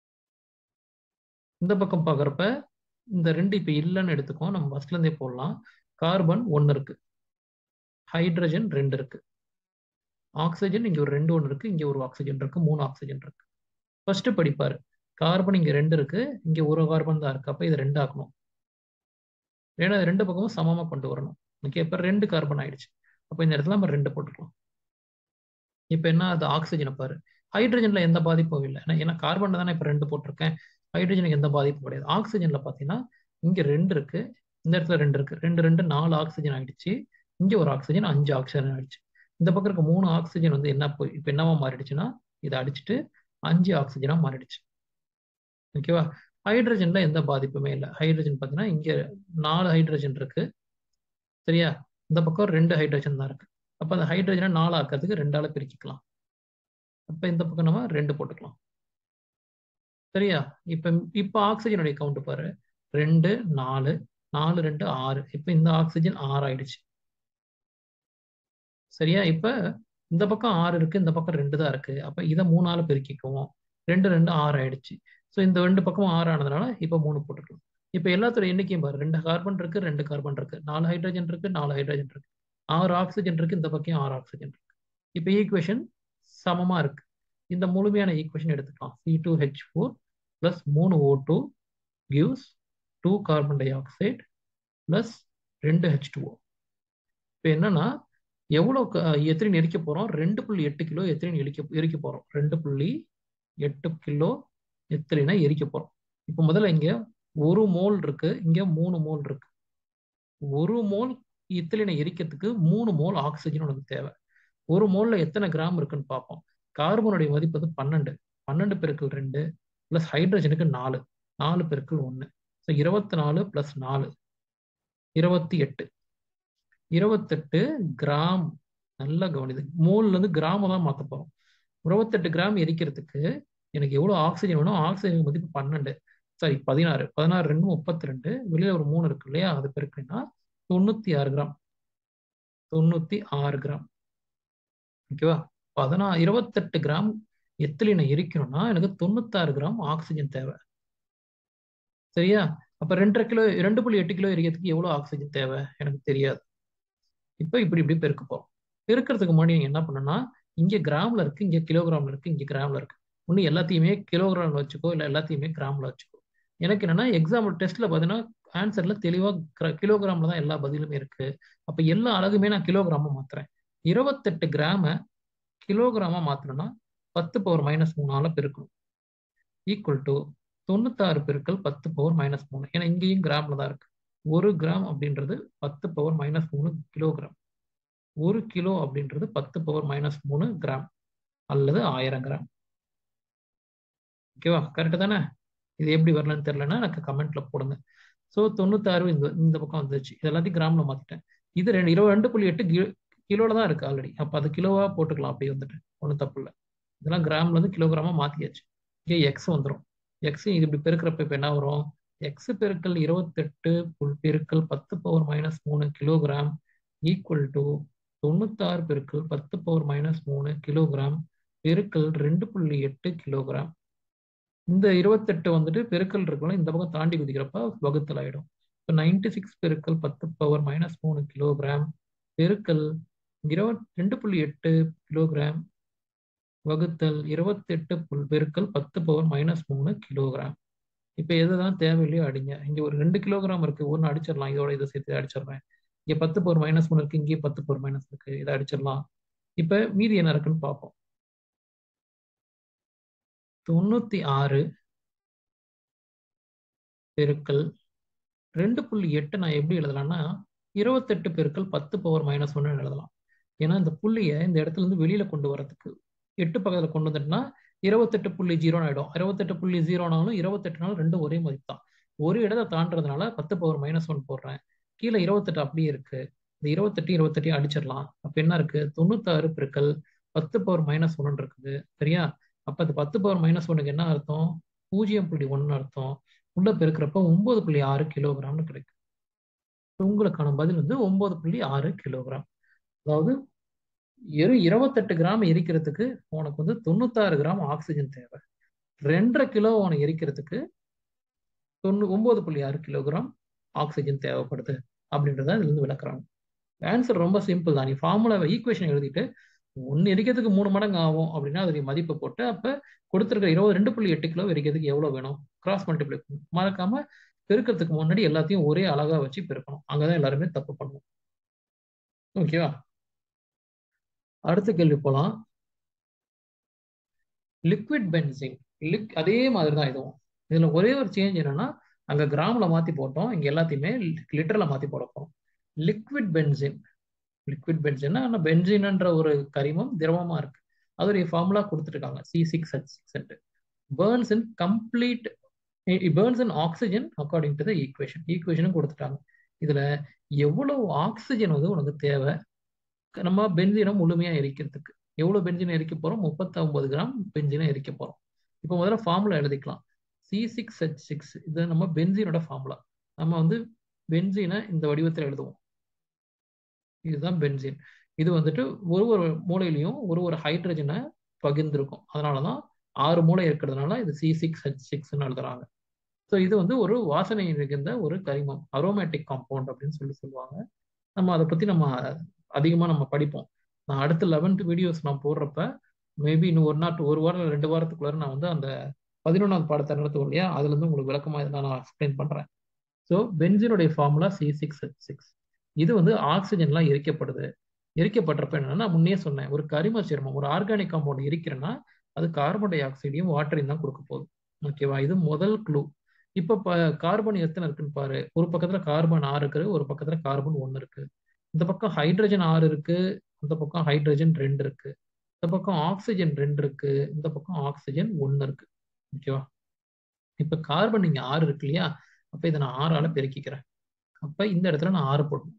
Speaker 1: இந்த பக்கம் பார்க்குறப்ப இந்த ரெண்டு இப்போ இல்லைன்னு எடுத்துக்கோ நம்ம ஃபர்ஸ்ட்ல இருந்தே போடலாம் கார்பன் ஒன்று இருக்கு ஹைட்ரஜன் ரெண்டு இருக்கு ஆக்சிஜன் இங்க ஒரு ரெண்டு ஒன்று இருக்கு இங்க ஒரு ஆக்சிஜன் இருக்கு மூணு ஆக்சிஜன் இருக்கு ஃபர்ஸ்ட் படிப்பாரு கார்பன் இங்க ரெண்டு இருக்கு இங்க ஒரு கார்பன் தான் இருக்கு அப்ப இது ரெண்டு ஆக்கணும் ஏன்னா இது ரெண்டு பக்கமும் சமமா கொண்டு வரணும் ஓகே இப்ப ரெண்டு கார்பன் ஆயிடுச்சு அப்ப இந்த இடத்துல நம்ம ரெண்டு போட்டுக்கலாம் இப்ப என்ன அது ஆக்சிஜனை பாரு ஹைட்ரஜன்ல எந்த பாதிப்பும் இல்லை ஏன்னா ஏன்னா கார்பன்ல தானே இப்ப ரெண்டு போட்டிருக்கேன் ஹைட்ரஜனுக்கு எந்த பாதிப்பும் கிடையாது ஆக்சிஜன்ல பாத்தீங்கன்னா இங்க ரெண்டு இருக்கு இந்த இடத்துல ரெண்டு இருக்கு ரெண்டு ரெண்டு நாலு ஆக்சிஜன் ஆயிடுச்சு இங்க ஒரு ஆக்சிஜன் அஞ்சு ஆக்சிஜன் ஆயிடுச்சு இந்த பக்கம் இருக்க மூணு ஆக்சிஜன் வந்து என்ன போய் இப்ப என்னவா மாறிடுச்சுன்னா இதை அடிச்சுட்டு அஞ்சு ஆக்சிஜனா மாறிடுச்சு ஓகேவா ஹைட்ரஜன்ல எந்த பாதிப்புமே இல்லை ஹைட்ரஜன் பார்த்தீங்கன்னா இங்க நாலு ஹைட்ரஜன் இருக்கு சரியா இந்த பக்கம் ரெண்டு ஹைட்ரஜன் தான் இருக்கு அப்ப அந்த ஹைட்ரஜனை நாலு ஆக்கிறதுக்கு ரெண்டால பிரிக்கலாம் அப்ப இந்த பக்கம் நம்ம ரெண்டு போட்டுக்கலாம் சரியா இப்ப இப்ப ஆக்சிஜனுடைய கவுண்ட் பாரு ரெண்டு நாலு நாலு ரெண்டு ஆறு இப்ப இந்த ஆக்சிஜன் ஆறு ஆயிடுச்சு சரியா இப்ப இந்த பக்கம் ஆறு இருக்கு இந்த பக்கம் ரெண்டு தான் இருக்கு அப்ப இதை மூணால பெருக்கிக்குவோம் ரெண்டு ரெண்டு ஆறு ஆயிடுச்சு ஸோ இந்த ரெண்டு பக்கமும் ஆறு ஆனதுனால இப்போ மூணு போட்டுக்கலாம் இப்போ எல்லாத்தோட எண்ணிக்கையும் பாரு ரெண்டு கார்பன் இருக்கு ரெண்டு கார்பன் இருக்கு நாலு ஹைட்ரஜன் இருக்கு நாலு ஹைட்ரஜன் இருக்கு ஆறு ஆக்சிஜன் இருக்கு இந்த பக்கம் ஆறு ஆக்சிஜன் இருக்கு இப்போ ஈக்குவேஷன் சமமா இருக்கு இந்த முழுமையான ஈக்குவேஷன் எடுத்துக்கலாம் C two H four plus மூணு O two gives two carbon dioxide plus ரெண்டு ஹெச் டூ இப்போ என்னன்னா எவ்வளோ எத்திரின் எரிக்க போறோம் ரெண்டு புள்ளி எட்டு கிலோ எத்திரின் எரிக்க எரிக்க போறோம் ரெண்டு புள்ளி எட்டு கிலோ எத்திரினை எரிக்க போறோம் இப்போ முதல்ல இங்க ஒரு மோல் இருக்கு இங்க மூணு மோல் இருக்கு ஒரு மோல் இத்திலினை எரிக்கிறதுக்கு மூணு மோல் ஆக்சிஜன் உனக்கு தேவை ஒரு மோல்ல எத்தனை கிராம் இருக்குன்னு பார்ப்போம் கார்பனுடைய மதிப்பு வந்து பன்னெண்டு பன்னெண்டு பெருக்கள் ரெண்டு பிளஸ் ஹைட்ரஜனுக்கு நாலு நாலு பெருக்கள் ஒன்று ஸோ இருபத்தி நாலு பிளஸ் நாலு இருபத்தி எட்டு இருபத்தெட்டு கிராம் நல்லா கவனிது மோல்ல இருந்து கிராம தான் மாற்ற போறோம் இருபத்தெட்டு கிராம் எரிக்கிறதுக்கு எனக்கு எவ்வளவு ஆக்சிஜன் வேணும் ஆக்சிஜன் மதிப்பு பன்னெண்டு சாரி பதினாறு பதினாறு ரெண்டு முப்பத்தி ரெண்டு வெளியில ஒரு மூணு இருக்கு இல்லையா அது பெருக்குன்னா தொண்ணூத்தி ஆறு கிராம் தொண்ணூத்தி ஆறு கிராம் ஓகேவா பதினா இருபத்தெட்டு கிராம் எத்திலினை எரிக்கணும்னா எனக்கு தொண்ணூத்தாறு கிராம் ஆக்சிஜன் தேவை சரியா அப்ப ரெண்டரை கிலோ ரெண்டு புள்ளி எட்டு கிலோ எரிக்கிறதுக்கு எவ்வளவு ஆக்சிஜன் தேவை எனக்கு தெரியாது இப்ப இப்படி இப்படி பெருக்க போறோம் பெருக்கிறதுக்கு முன்னாடி நீங்க என்ன பண்ணணும்னா இங்க கிராம்ல இருக்கு இங்க கிலோகிராம்ல இருக்கு இங்க கிராம்ல இருக்கு ஒண்ணு எல்லாத்தையுமே கிலோகிராம்ல வச்சுக்கோ இல்ல எல்லாத்தையுமே கிராம்ல வச்சுக்கோ எனக்கு என்னன்னா எக்ஸாம்பிள் டெஸ்ட்ல பாத்தீங்கன்னா ஆன்சர்ல தெளிவா கிலோகிராம்ல தான் எல்லா பதிலுமே இருக்கு அப்ப எல்லா அழகுமே நான் கிலோகிராமா மாத்துறேன் இருபத்தெட்டு கிராம கிலோகிராமா மாத்தணும்னா பத்து பவர் மைனஸ் மூணால பெருக்கணும் ஈக்குவல் டு தொண்ணூத்தாறு பெருக்கள் பத்து பவர் மைனஸ் மூணு ஏன்னா இங்கேயும் கிராம்ல தான் இருக்கு ஒரு கிராம் அப்படின்றது பத்து பவர் மைனஸ் மூணு கிலோகிராம் ஒரு கிலோ அப்படின்றது பத்து பவர் மைனஸ் மூணு கிராம் அல்லது ஆயிரம் கிராம் ஓகேவா கரெக்டு தானே இது எப்படி வரலன்னு தெரியலன்னா எனக்கு கமெண்ட்ல போடுங்க ஸோ தொண்ணூத்தாறு இந்த இந்த பக்கம் வந்துச்சு இது எல்லாத்தையும் கிராம்ல மாத்திட்டேன் இது ரெண்டு இருபது ரெண்டு புள்ளி எட்டு கிலோ கிலோல தான் இருக்கு ஆல்ரெடி அப்போ அது கிலோவா போட்டுக்கலாம் அப்படி வந்துட்டு ஒன்றும் தப்பு இல்லை இதெல்லாம் கிராம்ல இருந்து கிலோகிராமா மாத்தியாச்சு இங்கே எக்ஸ் வந்துடும் எக்ஸ் இது இப்படி பெருக்கிறப்ப இப்போ என்ன வரும் எக்ஸ் பெருக்கல் இருபத்தெட்டு புல் பெருக்கல் பத்து பவர் மைனஸ் மூணு கிலோகிராம் ஈக்குவல் டு தொண்ணூத்தாறு பெருக்கல் பத்து பவர் மைனஸ் மூணு கிலோகிராம் பெருக்கல் ரெண்டு புள்ளி எட்டு கிலோகிராம் இந்த இருபத்தெட்டு வந்துட்டு பெருக்கல் இருக்குல்ல இந்த பக்கம் தாண்டி குதிக்கிறப்ப வகுத்தல் ஆயிடும் இப்போ நைன்டி சிக்ஸ் பெருக்கல் பத்து பவர் மைனஸ் மூணு கிலோகிராம் பெருக்கல் இருபத் ரெண்டு புள்ளி எட்டு கிலோகிராம் வகுத்தல் இருபத்தெட்டு புல் பெருக்கல் பத்து பவர் மைனஸ் மூணு கிலோகிராம் இப்போ எதுதான் தேவையில்லையோ அடிங்க இங்க ஒரு ரெண்டு கிலோகிராம் இருக்கு ஒன்று அடிச்சிடலாம் இதோட இதை சேர்த்து அடிச்சிடுறேன் இங்க பத்து பவர் மைனஸ் மூணு இருக்கு இங்கே பத்து பவர் மைனஸ் இருக்கு இதை அடிச்சிடலாம் இப்ப மீதி என்ன இருக்குன்னு பார்ப்போம் தொண்ணூத்தி ஆறு பெருக்கல் ரெண்டு புள்ளி எட்டு நான் எப்படி எழுதலாம்னா இருபத்தெட்டு பெருக்கல் பத்து பவர் மைனஸ் ஒன்னு எழுதலாம் ஏன்னா இந்த புள்ளியை இந்த இடத்துல இருந்து வெளியில கொண்டு வரதுக்கு எட்டு பக்கத்துல கொண்டு வந்துட்டுனா இருபத்தெட்டு புள்ளி ஜீரோன்னு ஆயிடும் இருபத்தெட்டு புள்ளி ஜீரோனாலும் இருபத்தெட்டு நாள் ரெண்டும் ஒரே மதிப்பு தான் ஒரு இடத்தை தாண்டதுனால பத்து பவர் மைனஸ் ஒன் போடுறேன் கீழே இருபத்தெட்டு அப்படியே இருக்கு இந்த இருபத்தெட்டு இருபத்தெட்டையும் அடிச்சிடலாம் அப்ப என்ன இருக்கு தொண்ணூத்தாறு பெருக்கல் பத்து பவர் மைனஸ் ஒன்னு இருக்குது சரியா அப்ப அந்த பத்து பவர் மைனஸ் ஒன்னுக்கு என்ன அர்த்தம் பூஜ்ஜியம் புள்ளி ஒன்னு அர்த்தம் உள்ள பெருக்கிறப்ப ஒன்பது புள்ளி ஆறு கிலோகிராம்னு கிடைக்கும் உங்களுக்கான பதில் வந்து ஒன்பது புள்ளி ஆறு கிலோகிராம் அதாவது எரு இருபத்தெட்டு கிராம் எரிக்கிறதுக்கு உனக்கு வந்து தொண்ணூத்தாறு கிராம் ஆக்சிஜன் தேவை ரெண்டரை கிலோ உனக்கு எரிக்கிறதுக்கு தொண்ணூ ஒன்பது புள்ளி ஆறு கிலோகிராம் ஆக்சிஜன் தேவைப்படுது அப்படின்றத இதுல இருந்து விளக்குறாங்க ஆன்சர் ரொம்ப சிம்பிள் தான் நீ ஃபார்முலா ஈக்குவேஷன் எழுதிட்டு ஒன்று எரிக்கிறதுக்கு மூணு மடங்கு ஆகும் அப்படின்னா அதோடைய மதிப்பை போட்டு அப்போ கொடுத்துருக்க இருபது ரெண்டு புள்ளி எட்டு கிலோ எரிக்கிறதுக்கு எவ்வளோ வேணும் கிராஸ் மல்டிப்ளை பண்ணணும் மறக்காம பெருக்கிறதுக்கு முன்னாடி எல்லாத்தையும் ஒரே அழகா வச்சு பெருக்கணும் அங்கதான் எல்லாருமே தப்பு பண்ணுவோம் ஓகேவா அடுத்த கேள்வி போலாம் லிக்விட் பென்சிங் லிக் அதே மாதிரி தான் இதுவும் இதுல ஒரே ஒரு சேஞ்ச் என்னன்னா அங்க கிராம்ல மாத்தி போட்டோம் இங்க எல்லாத்தையுமே லிட்டர்ல மாத்தி போட போறோம் லிக்விட் பென்சின் லிக்விட் பென்சின்னா ஆனால் பென்சின்ன்ற ஒரு கரிமம் திரவமா இருக்கு அதோடைய ஃபார்முலா கொடுத்துருக்காங்க C six H six burns in complete burns in oxygen according to the equation ஈக்குவேஷனும் கொடுத்துட்டாங்க இதுல எவ்வளவு ஆக்சிஜன் வந்து உனக்கு தேவை நம்ம பென்சினை முழுமையா எரிக்கிறதுக்கு எவ்வளவு பென்சினை எரிக்க போறோம் முப்பத்தி ஒன்பது கிராம் பென்சினை எரிக்க போறோம் இப்போ முதல்ல ஃபார்முலா எழுதிக்கலாம் சி சிக்ஸ் ஹெச் சிக்ஸ் இது நம்ம பென்சினோட ஃபார்முலா நம்ம வந்து பென்சினை இந்த வடிவத்தில் எழுதுவோம் இதுதான் பென்சின் இது வந்துட்டு ஒரு ஒரு மூலையிலையும் ஒரு ஒரு ஹைட்ரஜனை பகிர்ந்திருக்கும் அதனால தான் ஆறு மூளை இருக்கிறதுனால இது சி சிக்ஸ் ஹெச் சிக்ஸ்ன்னு எழுதுறாங்க ஸோ இது வந்து ஒரு வாசனை மிகுந்த ஒரு கரிமம் அரோமேட்டிக் காம்பவுண்ட் அப்படின்னு சொல்லி சொல்லுவாங்க நம்ம அதை பற்றி நம்ம அதிகமாக நம்ம படிப்போம் நான் அடுத்த லெவன்த் வீடியோஸ் நான் போடுறப்ப மேபி இன்னும் ஒரு நாட்டு ஒரு வாரம் ரெண்டு வாரத்துக்குள்ளார நான் வந்து அந்த பதினொன்றாவது பாடத்தை நடத்துவோம் இல்லையா அதுலேருந்து உங்களுக்கு விளக்கமாக இதெல்லாம் நான் எக்ஸ்பிளைன் பண்ணுறேன் ஸோ பென்சினுடைய formula C six H six இது வந்து ஆக்சிஜன்லாம் எரிக்கப்படுது எரிக்கப்பட்டப்ப என்னன்னா முன்னே சொன்னேன் ஒரு கரிம சேர்மம் ஒரு ஆர்கானிக் காம்பவுண்ட் எரிக்கிறேன்னா அது கார்பன் டை ஆக்சைடையும் வாட்டரையும் தான் கொடுக்க போகுது ஓகேவா இது முதல் க்ளூ இப்போ ப கார்பன் எத்தனை இருக்குன்னு பாரு ஒரு பக்கத்துல கார்பன் ஆறு இருக்கு ஒரு பக்கத்துல கார்பன் ஒன்று இருக்கு இந்த பக்கம் ஹைட்ரஜன் ஆறு இருக்கு இந்த பக்கம் ஹைட்ரஜன் ரெண்டு இருக்கு இந்த பக்கம் ஆக்சிஜன் ரெண்டு இருக்கு இந்த பக்கம் ஆக்சிஜன் ஒன்று இருக்கு ஓகேவா இப்ப கார்பன் இங்க ஆறு இருக்கு இல்லையா அப்ப இதை நான் ஆறால பெருக்கிக்கிறேன் அப்ப இந்த இடத்துல நான் ஆறு போடணும்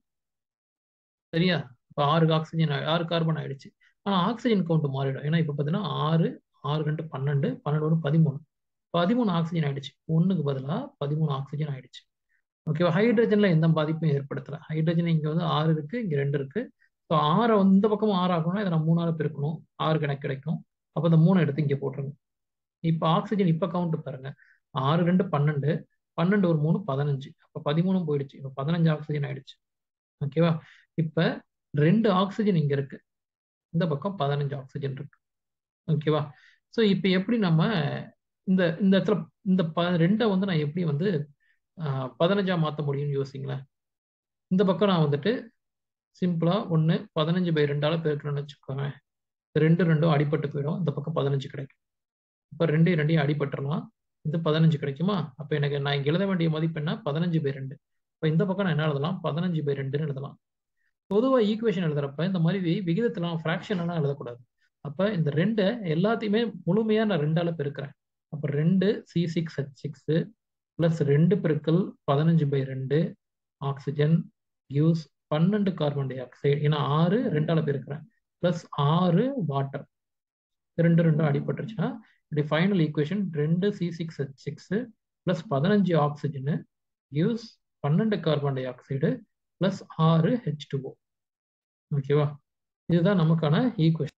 Speaker 1: சரியா இப்போ ஆறு ஆக்சிஜன் ஆறு கார்பன் ஆயிடுச்சு ஆனா ஆக்சிஜன் கவுண்ட் மாறிடும் ஏன்னா இப்ப பாத்தீங்கன்னா ஆறு ஆறு ரெண்டு பன்னெண்டு பன்னெண்டு ஒன்று பதிமூணு பதிமூணு ஆக்சிஜன் ஆயிடுச்சு ஒண்ணுக்கு பதிலா பதிமூணு ஆக்சிஜன் ஆயிடுச்சு ஓகேவா ஹைட்ரஜன்ல எந்த பாதிப்பும் ஏற்படுத்தல ஹைட்ரஜன் இங்க வந்து ஆறு இருக்கு இங்க ரெண்டு இருக்கு ஸோ ஆறை வந்து இந்த பக்கம் ஆறு ஆகணும்னா இதை நான் மூணால பெருக்கணும் ஆறு கணக்கு கிடைக்கும் அப்போ இந்த மூணு எடுத்து இங்கே போட்டுருங்க இப்போ ஆக்சிஜன் இப்போ கவுண்ட் பாருங்க ஆறு ரெண்டு பன்னெண்டு பன்னெண்டு ஒரு மூணு பதினஞ்சு அப்போ பதிமூணும் போயிடுச்சு இப்போ பதினஞ்சு ஆக்சிஜன் ஆயிடுச்சு ஓகேவா இப்போ ரெண்டு ஆக்சிஜன் இங்க இருக்கு இந்த பக்கம் பதினஞ்சு ஆக்சிஜன் இருக்கு ஓகேவா ஸோ இப்போ எப்படி நம்ம இந்த இந்த இடத்துல இந்த ப ரெண்டை வந்து நான் எப்படி வந்து பதினஞ்சா மாற்ற முடியும்னு யோசிங்களேன் இந்த பக்கம் நான் வந்துட்டு சிம்பிளா ஒன்று பதினஞ்சு பை ரெண்டால பெருக்கணும்னு வச்சுக்கோங்க ரெண்டு ரெண்டும் அடிபட்டு போயிடும் இந்த பக்கம் பதினஞ்சு கிடைக்கும் இப்போ ரெண்டு ரெண்டையும் அடிபட்டுறலாம் இது பதினஞ்சு கிடைக்குமா அப்போ எனக்கு நான் இங்கே எழுத வேண்டிய மதிப்பு என்ன பதினஞ்சு பை ரெண்டு இப்போ இந்த பக்கம் நான் என்ன எழுதலாம் பதினஞ்சு பை ரெண்டுன்னு எழுதலாம் பொதுவாக ஈக்குவேஷன் எழுதுறப்ப இந்த மாதிரி விகிதத்தெல்லாம் ஃப்ராக்ஷன் எல்லாம் எழுதக்கூடாது அப்போ இந்த ரெண்டை எல்லாத்தையுமே முழுமையாக நான் ரெண்டால பெருக்கிறேன் அப்போ ரெண்டு C six H six plus ரெண்டு பெருக்கல் பதினஞ்சு பை ரெண்டு ஆக்சிஜன் கிவ்ஸ் பன்னெண்டு கார்பன் டை ஆக்சைடு ஏன்னா ஆறு ரெண்டால பெருக்கிறேன் ப்ளஸ் ஆறு வாட்டர் ரெண்டு ரெண்டும் அடிபட்டுருச்சுன்னா இப்படி ஃபைனல் ஈக்குவேஷன் ரெண்டு C six H six plus பதினஞ்சு ஆக்சிஜனு கிவ்ஸ் பன்னெண்டு கார்பன் டை ஆக்சைடு ப்ளஸ் ஆறு ஹெச் டூஓ ஓகேவா இதுதான் நமக்கான ஈக்குவேஷன்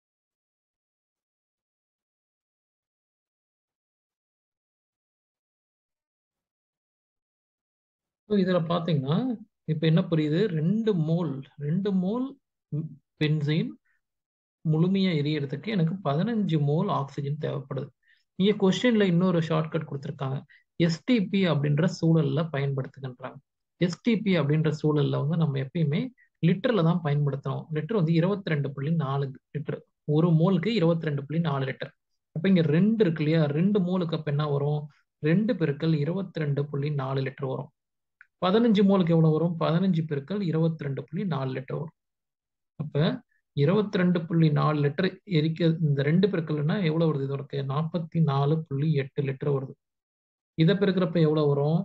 Speaker 1: ஸோ இதில் பார்த்தீங்கன்னா இப்போ என்ன புரியுது ரெண்டு மோல் ரெண்டு மோல் பென்சைன் முழுமையாக எரியறதுக்கு எனக்கு பதினஞ்சு மோல் ஆக்சிஜன் தேவைப்படுது இங்கே கொஸ்டின்ல இன்னொரு ஷார்ட்கட் கொடுத்துருக்காங்க எஸ்டிபி அப்படின்ற சூழல்ல பயன்படுத்துகின்றாங்க எஸ்டிபி அப்படின்ற சூழல்ல வந்து நம்ம எப்பயுமே லிட்டர்ல தான் பயன்படுத்தணும் லிட்டர் வந்து இருபத்தி ரெண்டு புள்ளி நாலு லிட்டர் ஒரு மோலுக்கு இருபத்தி ரெண்டு புள்ளி நாலு லிட்டர் அப்ப இங்க ரெண்டு இருக்கு இல்லையா ரெண்டு மோலுக்கு அப்ப என்ன வரும் ரெண்டு பெருக்கள் இருபத்தி ரெண்டு புள்ளி நாலு லிட்டர் வரும் பதினஞ்சு மோலுக்கு எவ்வளவு வரும் பதினஞ்சு பெருக்கள் இருபத்தி ரெண்டு புள்ளி நாலு லிட்டர் வரும் அப்ப இருபத்தி ரெண்டு புள்ளி நாலு லிட்டர் எரிக்க இந்த ரெண்டு பெருக்கள்னா எவ்வளவு வருது இதற்கு நாற்பத்தி நாலு புள்ளி எட்டு லிட்டர் வருது இதை பெருக்கிறப்ப எவ்வளவு வரும்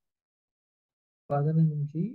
Speaker 1: பதினஞ்சு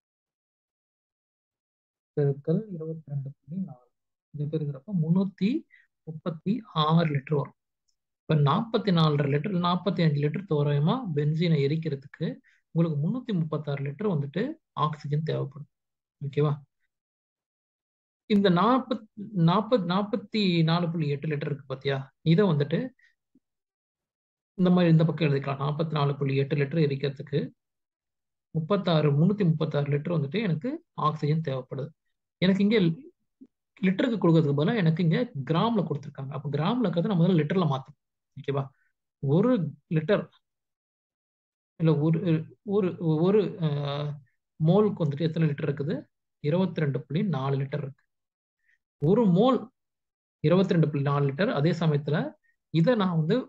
Speaker 1: பெருக்கல் இருபத்தி ரெண்டு புள்ளி நாலு இது பெருக்கிறப்ப முன்னூத்தி முப்பத்தி ஆறு லிட்டர் வரும் இப்ப நாற்பத்தி நாலரை லிட்டர் நாற்பத்தி அஞ்சு லிட்டர் தோராயமா பென்சீனை எரிக்கிறதுக்கு உங்களுக்கு முன்னூத்தி முப்பத்தாறு லிட்டர் வந்துட்டு ஆக்சிஜன் தேவைப்படும் ஓகேவா இந்த நாற்பத் நாற்பத் நாற்பத்தி நாலு புள்ளி எட்டு லிட்டர் இருக்கு பாத்தியா இதை வந்துட்டு இந்த மாதிரி இந்த பக்கம் எழுதிக்கலாம் நாற்பத்தி நாலு புள்ளி எட்டு லிட்டர் எரிக்கிறதுக்கு முப்பத்தாறு முன்னூத்தி முப்பத்தாறு லிட்டர் வந்துட்டு எனக்கு ஆக்சிஜன் தேவைப்படுது எனக்கு இங்க லிட்டருக்கு கொடுக்கறதுக்கு பதிலாக எனக்கு இங்க கிராம்ல கொடுத்துருக்காங்க அப்போ கிராம்ல இருக்கிறது நம்ம முதல்ல லிட்டர்ல மாத்தணும் ஓகேவா ஒரு லிட்டர் இல்ல ஒரு ஒரு ஒரு மோலுக்கு வந்துட்டு எத்தனை லிட்டர் இருக்குது இருபத்தி ரெண்டு புள்ளி நாலு லிட்டர் இருக்கு ஒரு மோல் இருபத்தி ரெண்டு புள்ளி நாலு லிட்டர் அதே சமயத்துல இதை நான் வந்து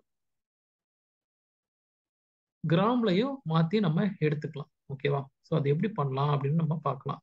Speaker 1: கிராம்லையும் மாத்தி நம்ம எடுத்துக்கலாம் ஓகேவா ஸோ அது எப்படி பண்ணலாம் அப்படின்னு நம்ம பார்க்கலாம்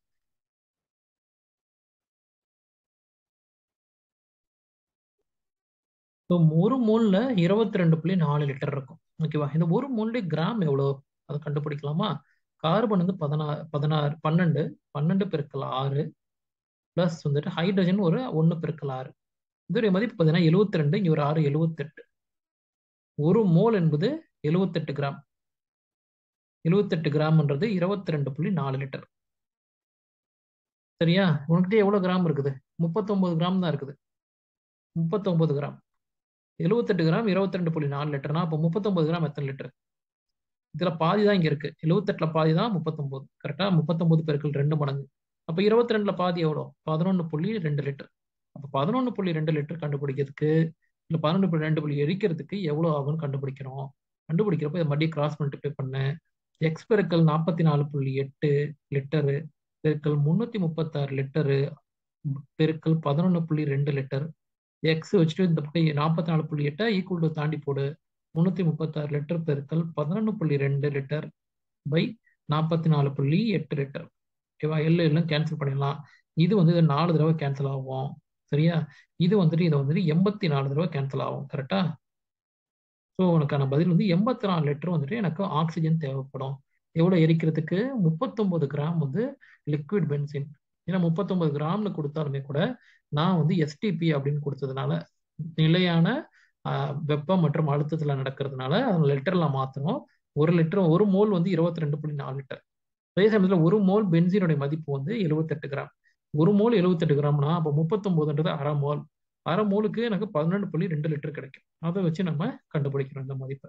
Speaker 1: ஸோ ஒரு மோல்ல இருபத்தி ரெண்டு புள்ளி நாலு லிட்டர் இருக்கும் ஓகேவா இந்த ஒரு மோல்ல கிராம் எவ்வளோ அதை கண்டுபிடிக்கலாமா கார்பன் வந்து பதினாறு பதினாறு பன்னெண்டு பன்னெண்டு பெருக்கல் ஆறு ப்ளஸ் வந்துட்டு ஹைட்ரஜன் ஒரு ஒன்று பெருக்கல் ஆறு இதோடைய மதிப்பு பார்த்தீங்கன்னா எழுபத்தி ரெண்டு இங்கே ஒரு ஆறு எழுபத்தெட்டு ஒரு மோல் என்பது எழுபத்தெட்டு கிராம் எழுபத்தெட்டு கிராம்ன்றது இருபத்தி ரெண்டு புள்ளி நாலு லிட்டர் சரியா உனக்கிட்ட எவ்வளவு கிராம் இருக்குது முப்பத்தொன்பது கிராம் தான் இருக்குது முப்பத்தொன்பது கிராம் எழுபத்தெட்டு கிராம் இருபத்தி ரெண்டு புள்ளி நாலு லிட்டர்னா அப்போ முப்பத்தொன்பது கிராம் எத்தனை லிட்டர் இதுல பாதி தான் இங்க இருக்கு எழுபத்தெட்டுல பாதி தான் முப்பத்தொன்பது கரெக்டா முப்பத்தொன்பது பெருக்கள் ரெண்டு மடங்கு அப்ப இருபத்தி ரெண்டுல பாதி எவ்வளோ பதினொன்னு புள்ளி ரெண்டு லிட்டர் அப்ப பதினொன்னு புள்ளி ரெண்டு லிட்டர் கண்டுபிடிக்கிறதுக்கு இல்ல பதினொன்று புள்ளி ரெண்டு புள்ளி எரிக்கிறதுக்கு எவ்வளவு ஆகும்னு கண்டுபிடிக்கிறோம் கண்டுபிடிக்கிறப்ப இதை மறுபடியும் கிராஸ் மல்டிப்ளை பண்ணேன் எக்ஸ் பெருக்கல் நாற்பத்தி நாலு புள்ளி எட்டு லிட்டரு பெருக்கல் முன்னூத்தி முப்பத்தாறு லிட்டரு பெருக்கல் பதினொன்று புள்ளி ரெண்டு லிட்டர் எக்ஸ் வச்சுட்டு இந்த பக்கம் நாற்பத்தி நாலு புள்ளி எட்டை ஈக்குவல் டு தாண்டி போடு முன்னூத்தி முப்பத்தாறு லிட்டர் பெருக்கல் பதினொன்று புள்ளி ரெண்டு லிட்டர் பை நாற்பத்தி நாலு புள்ளி எட்டு லிட்டர் ஓகேவா எல்லாம் எல்லாம் கேன்சல் பண்ணிடலாம் இது வந்து இது நாலு தடவை கேன்சல் ஆகும் சரியா இது வந்துட்டு இதை வந்துட்டு எண்பத்தி நாலு தடவை கேன்சல் ஆகும் கரெக்டா ஸோ உனக்கான பதில் வந்து எண்பத்தி நாலு லிட்டர் வந்துட்டு எனக்கு ஆக்சிஜன் தேவைப்படும் எவ்வளோ எரிக்கிறதுக்கு முப்பத்தொன்பது கிராம் வந்து லிக்விட் பென்சின் ஏன்னா முப்பத்தொன்பது கிராம்னு கொடுத்தாலுமே கூட நான் வந்து எஸ்டிபி அப்படின்னு கொடுத்ததுனால நிலையான வெப்பம் மற்றும் அழுத்தத்தில் நடக்கிறதுனால அந்த லிட்டர்ல மாற்றணும் ஒரு லிட்டர் ஒரு மோல் வந்து இருபத்தி ரெண்டு புள்ளி நாலு லிட்டர் அதே சமயத்தில் ஒரு மோல் பென்சினுடைய மதிப்பு வந்து எழுபத்தெட்டு கிராம் ஒரு மோல் எழுபத்தெட்டு கிராம்னா அப்போ முப்பத்தொன்பதுன்றது அரை மோல் அரை மோலுக்கு எனக்கு பதினெண்டு புள்ளி ரெண்டு லிட்டர் கிடைக்கும் அதை வச்சு நம்ம கண்டுபிடிக்கிறோம் இந்த மதிப்பை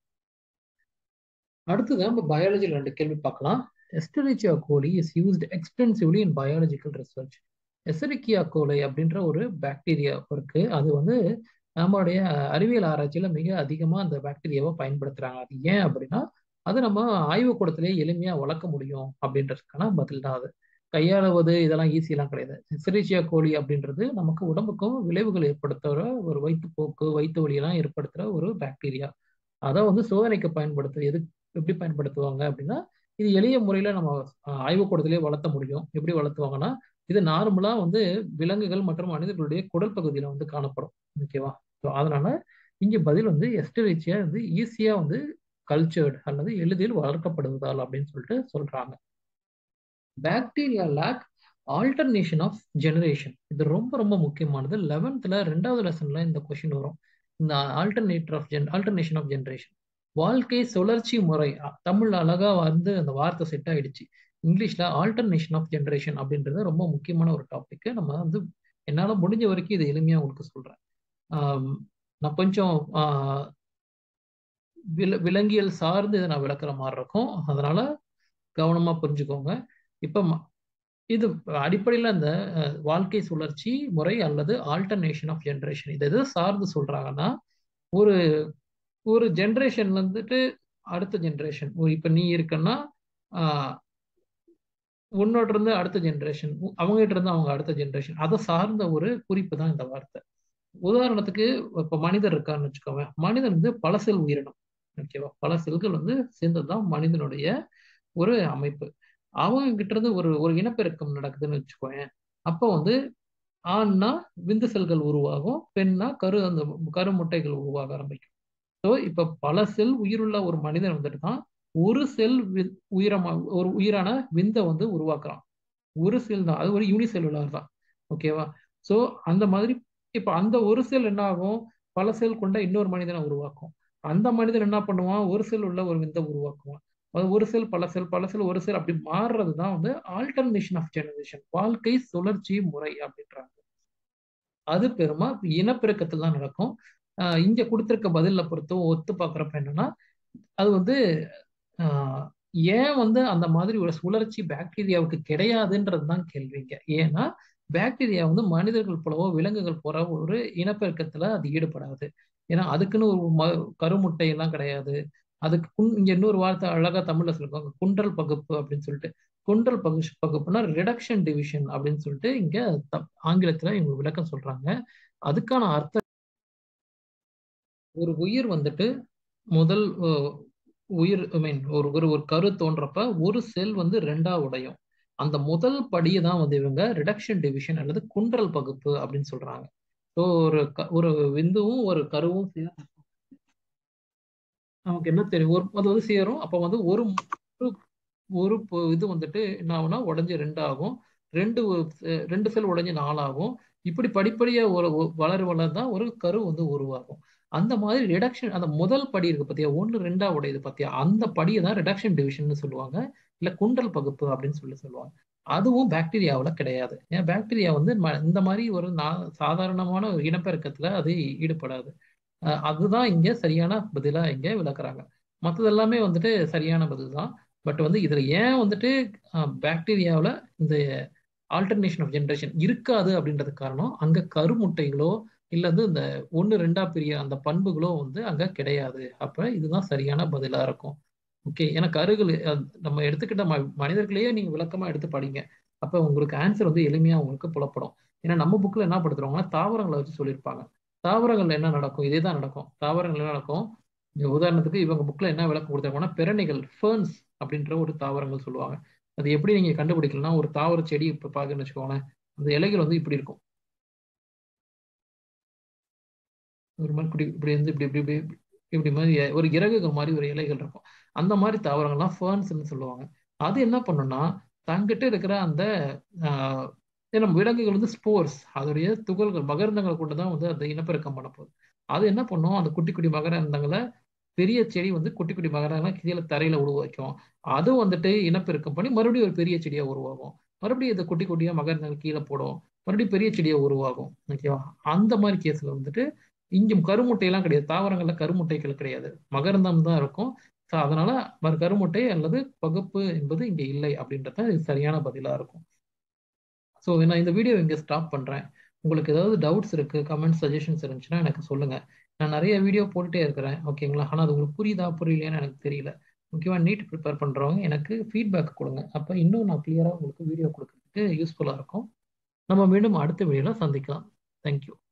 Speaker 1: அடுத்தது நம்ம பயாலஜியில் ரெண்டு கேள்வி பார்க்கலாம் Escherichia coli is used extensively in biological research Escherichia coli அப்படின்ற ஒரு பாக்டீரியா இருக்கு அது வந்து நம்மளுடைய அறிவியல் ஆராய்ச்சியில மிக அதிகமா அந்த பாக்டீரியாவை பயன்படுத்துறாங்க அது ஏன் அப்படின்னா அது நம்ம ஆய்வுக்கூடத்திலேயே எளிமையா வளர்க்க முடியும் அப்படின்றதுக்கான பதில் தான் அது கையாளுவது இதெல்லாம் ஈஸியெல்லாம் கிடையாது எசரிச்சியா கோழி அப்படின்றது நமக்கு உடம்புக்கும் விளைவுகள் ஏற்படுத்துகிற ஒரு வயிற்றுப்போக்கு வயிற்று வலியெல்லாம் ஏற்படுத்துகிற ஒரு பாக்டீரியா அதை வந்து சோதனைக்கு பயன்படுத்து எது எப்படி பயன்படுத்துவாங்க அப்படின்னா இது எளிய முறையில் நம்ம ஆய்வுக்கூடத்திலேயே வளர்த்த முடியும் எப்படி வளர்த்துவாங்கன்னா இது நார்மலா வந்து விலங்குகள் மற்றும் மனிதர்களுடைய குடல் பகுதியில வந்து காணப்படும் ஓகேவா ஸோ அதனால இங்க பதில் வந்து எஸ்டரிச்சியா வந்து ஈஸியா வந்து கல்ச்சர்டு அல்லது எளிதில் வளர்க்கப்படுவதால் அப்படின்னு சொல்லிட்டு சொல்றாங்க bacteria lack alternation of generation இது ரொம்ப ரொம்ப முக்கியமானது லெவன்த்ல ரெண்டாவது லெசன்ல இந்த கொஸ்டின் வரும் இந்த alternator of gen alternation of generation வாழ்க்கை சுழற்சி முறை தமிழ் அழகா வந்து அந்த வார்த்தை செட் ஆயிடுச்சு இங்கிலீஷ்ல ஆல்டர்னேஷன் ஆஃப் ஜென்ரேஷன் அப்படின்றது ரொம்ப முக்கியமான ஒரு டாபிக் நம்ம வந்து என்னால முடிஞ்ச வரைக்கும் இது எளிமையா உங்களுக்கு சொல்றேன் நான் கொஞ்சம் வில விலங்கியல் சார்ந்து இதை நான் விளக்குற மாதிரி இருக்கும் அதனால கவனமா புரிஞ்சுக்கோங்க இப்ப இது அடிப்படையில் அந்த வாழ்க்கை சுழற்சி முறை அல்லது ஆல்டர்னேஷன் ஆஃப் ஜென்ரேஷன் இதை எது சார்ந்து சொல்றாங்கன்னா ஒரு ஒரு ஜென்ரேஷன் வந்துட்டு அடுத்த ஜென்ரேஷன் இப்ப நீ இருக்கன்னா உன்னோட இருந்து அடுத்த ஜென்ரேஷன் அவங்ககிட்ட இருந்து அவங்க அடுத்த ஜென்ரேஷன் அதை சார்ந்த ஒரு குறிப்பு தான் இந்த வார்த்தை உதாரணத்துக்கு இப்ப மனிதர் இருக்கான்னு வச்சுக்கோங்க மனிதன் வந்து பல செல் உயிரினம் ஓகேவா பல செல்கள் வந்து சேர்ந்ததுதான் மனிதனுடைய ஒரு அமைப்பு அவங்க கிட்ட இருந்து ஒரு ஒரு இனப்பெருக்கம் நடக்குதுன்னு வச்சுக்கோங்க அப்போ வந்து ஆண்னா விந்து செல்கள் உருவாகும் பெண்ணா கரு அந்த கரு முட்டைகள் உருவாக ஆரம்பிக்கும் ஸோ இப்ப பல செல் உயிருள்ள ஒரு மனிதன் வந்துட்டு தான் ஒரு செல் உயிரமா ஒரு உயிரான விந்தை வந்து உருவாக்குறான் ஒரு செல் தான் அது ஒரு யூனிசெல்லுலார் தான் ஓகேவா ஸோ அந்த மாதிரி இப்போ அந்த ஒரு செல் என்ன ஆகும் பல செல் கொண்ட இன்னொரு மனிதனை உருவாக்கும் அந்த மனிதன் என்ன பண்ணுவான் ஒரு செல் உள்ள ஒரு விந்தை உருவாக்குவான் அது ஒரு செல் பல செல் பல செல் ஒரு செல் அப்படி மாறுறது தான் வந்து ஆல்டர்னேஷன் ஆஃப் ஜெனரேஷன் வாழ்க்கை சுழற்சி முறை அப்படின்றாங்க அது பெருமா இனப்பெருக்கத்தில் தான் நடக்கும் இங்க கொடுத்திருக்க பதில பொறுத்தும் ஒத்து பார்க்குறப்ப என்னன்னா அது வந்து ஏன் வந்து அந்த மாதிரி ஒரு சுழற்சி பாக்டீரியாவுக்கு கிடையாதுன்றது தான் கேள்விங்க ஏன்னா பாக்டீரியா வந்து மனிதர்கள் போலவோ விலங்குகள் போல ஒரு இனப்பெருக்கத்துல அது ஈடுபடாது ஏன்னா அதுக்குன்னு ஒரு ம கருமுட்டை எல்லாம் கிடையாது அதுக்கு குன் இங்க இன்னொரு வார்த்தை அழகா தமிழ்ல சொல்லுவாங்க குன்றல் பகுப்பு அப்படின்னு சொல்லிட்டு குன்றல் பகு பகுப்புனா ரிடக்ஷன் டிவிஷன் அப்படின்னு சொல்லிட்டு இங்க ஆங்கிலத்துல இவங்க விளக்கம் சொல்றாங்க அதுக்கான அர்த்தம் ஒரு உயிர் வந்துட்டு முதல் உயிர் ஐ மீன் ஒரு ஒரு ஒரு கரு தோன்றப்ப ஒரு செல் வந்து ரெண்டா உடையும் அந்த முதல் படியை தான் வந்து இவங்க ரிடக்ஷன் டிவிஷன் அல்லது குன்றல் பகுப்பு அப்படின்னு சொல்றாங்க ஸோ ஒரு ஒரு விந்துவும் ஒரு கருவும் சேர்ந்து நமக்கு என்ன தெரியும் ஒரு அது வந்து சேரும் அப்போ வந்து ஒரு ஒரு இது வந்துட்டு என்ன ஆகும்னா உடஞ்சி ரெண்டு ஆகும் ரெண்டு ரெண்டு செல் உடஞ்சி நாலாகும் இப்படி படிப்படியா ஒரு வளர வளர தான் ஒரு கரு வந்து உருவாகும் அந்த மாதிரி ரிடக்ஷன் அந்த முதல் படி இருக்கு பார்த்தியா ஒன்று ரெண்டா உடையது பார்த்தியா அந்த படியை தான் ரிடக்ஷன் டிவிஷன் சொல்லுவாங்க இல்ல குண்டல் பகுப்பு அப்படின்னு சொல்லி சொல்லுவாங்க அதுவும் பாக்டீரியாவில் கிடையாது ஏன் பாக்டீரியா வந்து இந்த மாதிரி ஒரு சாதாரணமான ஒரு இனப்பெருக்கத்துல அது ஈடுபடாது அதுதான் இங்க சரியான பதிலா இங்க விளக்குறாங்க மற்றது எல்லாமே வந்துட்டு சரியான பதில் தான் பட் வந்து இதுல ஏன் வந்துட்டு பாக்டீரியாவில் இந்த ஆல்டர்னேஷன் ஆஃப் ஜென்ரேஷன் இருக்காது அப்படின்றது காரணம் அங்க கருமுட்டைகளோ இல்ல வந்து இந்த ஒன்று ரெண்டா பெரிய அந்த பண்புகளோ வந்து அங்க கிடையாது அப்ப இதுதான் சரியான பதிலா இருக்கும் ஓகே ஏன்னா கருகள் நம்ம எடுத்துக்கிட்ட மனிதர்களையே நீங்க விளக்கமா எடுத்து படிங்க அப்ப உங்களுக்கு ஆன்சர் வந்து எளிமையா உங்களுக்கு புலப்படும் ஏன்னா நம்ம புக்ல என்ன படுத்துருவாங்கன்னா தாவரங்களை வச்சு சொல்லியிருப்பாங்க தாவரங்கள்ல என்ன நடக்கும் இதே தான் நடக்கும் தாவரங்கள் என்ன நடக்கும் உதாரணத்துக்கு இவங்க புக்ல என்ன விளக்கம் கொடுத்தாங்கன்னா பெரணிகள் ஃபேர்ன்ஸ் அப்படின்ற ஒரு தாவரங்கள் சொல்லுவாங்க அது எப்படி நீங்க கண்டுபிடிக்கலன்னா ஒரு தாவர செடி இப்ப பாக்குன்னு வச்சுக்கோங்களேன் அந்த இலைகள் வந்து இப்படி இருக்கும் ஒரு மாதிரி இப்படி இப்படி வந்து இப்படி இப்படி இப்படி இப்படி மாதிரி ஒரு இறகுகள் மாதிரி ஒரு இலைகள் இருக்கும் அந்த மாதிரி தாவரங்கள்லாம் ஃபேர்ன்ஸ்ன்னு சொல்லுவாங்க அது என்ன பண்ணும்னா தங்கிட்ட இருக்கிற அந்த நம்ம விலங்குகள் வந்து ஸ்போர்ஸ் அதோடைய துகள்கள் மகரந்தங்களை கொண்டு தான் வந்து அந்த இனப்பெருக்கம் பண்ண போகுது அது என்ன பண்ணும் அந்த குட்டி குட்டி மகரந்தங்களை பெரிய செடி வந்து குட்டி குட்டி மகரங்களை கீழே தரையில உருவாக்கும் அது வந்துட்டு இனப்பெருக்கம் பண்ணி மறுபடியும் ஒரு பெரிய செடியா உருவாகும் மறுபடியும் இந்த குட்டி குட்டியா மகரந்தங்கள் கீழே போடும் மறுபடியும் பெரிய செடியா உருவாகும் ஓகேவா அந்த மாதிரி கேஸ்ல வந்துட்டு இங்கும் கருமுட்டையெல்லாம் கிடையாது தாவரங்கள்ல கருமுட்டைகள் கிடையாது மகரந்தம் தான் இருக்கும் ஸோ அதனால கருமுட்டை அல்லது பகுப்பு என்பது இங்க இல்லை அப்படின்றத இது சரியான பதிலா இருக்கும் ஸோ நான் இந்த வீடியோ இங்கே ஸ்டாப் பண்ணுறேன் உங்களுக்கு ஏதாவது டவுட்ஸ் இருக்குது கமெண்ட்ஸ் சஜஷன்ஸ் இருந்துச்சுன்னா எனக்கு சொல்லுங்கள் நான் நிறைய வீடியோ போட்டுகிட்டே இருக்கிறேன் ஓகேங்களா ஆனால் அது உங்களுக்கு புரியுதா புரியலையான்னு எனக்கு தெரியல முக்கியமாக நீட் ப்ரிப்பேர் பண்ணுறவங்க எனக்கு ஃபீட்பேக் கொடுங்க அப்போ இன்னும் நான் கிளியராக உங்களுக்கு வீடியோ கொடுக்கறதுக்கு யூஸ்ஃபுல்லாக இருக்கும் நம்ம மீண்டும் அடுத்த வீடியோவில் சந்திக்கலாம் தேங்க்யூ